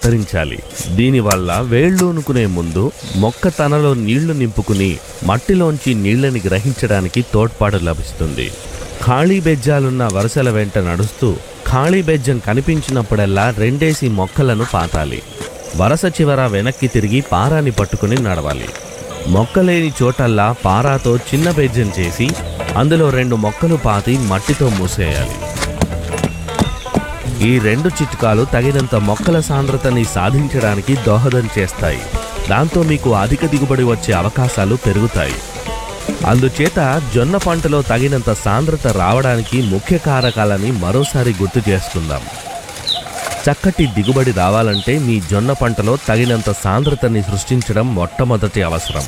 కత్తిరించాలి దీనివల్ల వేళ్ళూనుకునే ముందు మొక్క తనలో నీళ్లు నింపుకుని మట్టిలోంచి నీళ్ళని గ్రహించడానికి తోడ్పాటు లభిస్తుంది ఖాళీ బెజ్జాలున్న వరుసల వెంట నడుస్తూ ఖాళీ బెజ్జం కనిపించినప్పుడల్లా రెండేసి మొక్కలను పాతాలి వరస చివర వెనక్కి తిరిగి పారాని పట్టుకుని నడవాలి మొక్కలేని చోటల్లా పారాతో చిన్న బెజ్జం చేసి అందులో రెండు మొక్కలు పాతి మట్టితో మూసేయాలి ఈ రెండు చిట్కాలు తగినంత మొక్కల సాంద్రతని సాధించడానికి దోహదం చేస్తాయి దాంతో మీకు అధిక దిగుబడి వచ్చే అవకాశాలు పెరుగుతాయి అందుచేత జొన్న పంటలో తగినంత సాంద్రత రావడానికి ముఖ్య కారకాలని మరోసారి గుర్తు చేసుకుందాం చక్కటి దిగుబడి రావాలంటే మీ జొన్న పంటలో తగినంత సాంద్రతని సృష్టించడం మొట్టమొదటి అవసరం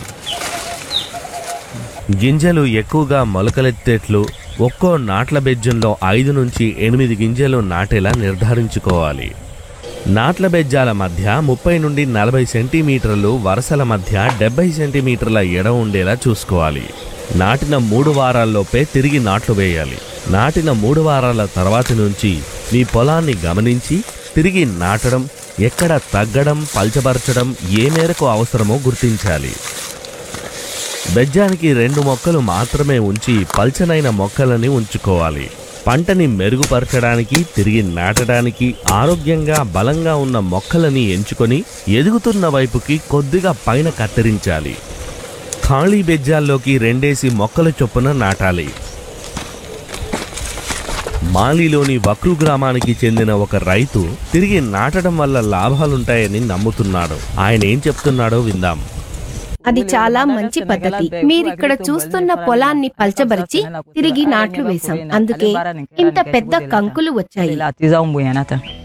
గింజలు ఎక్కువగా మొలకలెత్తేట్లు ఒక్కో నాట్ల బెజ్జంలో ఐదు నుంచి ఎనిమిది గింజలు నాటేలా నిర్ధారించుకోవాలి నాట్ల బెజ్జాల మధ్య ముప్పై నుండి నలభై సెంటీమీటర్లు వరుసల మధ్య డెబ్బై సెంటీమీటర్ల ఎడ ఉండేలా చూసుకోవాలి నాటిన మూడు వారాల్లోపే తిరిగి నాట్లు వేయాలి నాటిన మూడు వారాల తర్వాతి నుంచి మీ పొలాన్ని గమనించి తిరిగి నాటడం ఎక్కడ తగ్గడం పల్చబరచడం ఏ మేరకు అవసరమో గుర్తించాలి బెజ్జానికి రెండు మొక్కలు మాత్రమే ఉంచి పల్చనైన మొక్కలని ఉంచుకోవాలి పంటని మెరుగుపరచడానికి తిరిగి నాటడానికి ఆరోగ్యంగా బలంగా ఉన్న మొక్కలని ఎంచుకొని ఎదుగుతున్న వైపుకి కొద్దిగా పైన కత్తిరించాలి ఖాళీ బెజ్జాల్లోకి రెండేసి మొక్కల చొప్పున నాటాలి మాలిలోని వక్రు గ్రామానికి చెందిన ఒక రైతు తిరిగి నాటడం వల్ల లాభాలుంటాయని నమ్ముతున్నాడు ఆయన ఏం చెప్తున్నాడో విందాం అది చాలా మంచి పద్ధతి మీరిక్కడ చూస్తున్న పొలాన్ని పల్చబరిచి తిరిగి నాట్లు వేశాం అందుకే ఇంత పెద్ద కంకులు వచ్చాయి Ila tiza umbu yanata.